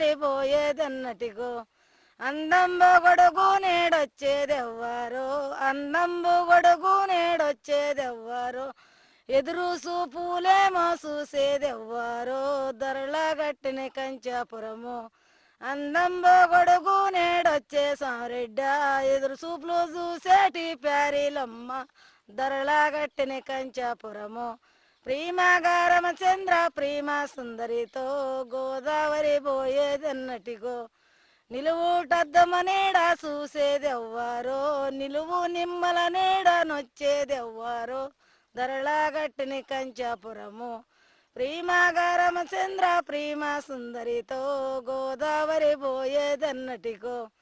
పోయేదన్నటిగో అందంబు గొడుగు నేడొచ్చేదెవ్వారో అందంబు గొడుగు నేడొచ్చేదెవ్వారో ఎదురు చూపులేమో చూసేదెవ్వారో ధరలా గట్టిన కంచాపురము అందంబో గొడుగు నేడొచ్చే సారెడ్డ ఎదురు చూపులు చూసేటి ప్యారీలమ్మ ధరలా గట్టిన కంచాపురము ప్రేమగారమ చంద్ర ప్రేమ సుందరితో గోదావరి పోయేదన్నటిగో నిలువుటద్దమ నీడ చూసేదెవ్వారో నిలువు నిమ్మల నీడ నొచ్చేదెవ్వారో ధరలా గట్టిన కంచాపురము ప్రేమగారమ చంద్ర ప్రేమ సుందరితో గోదావరి పోయేదన్నటిగో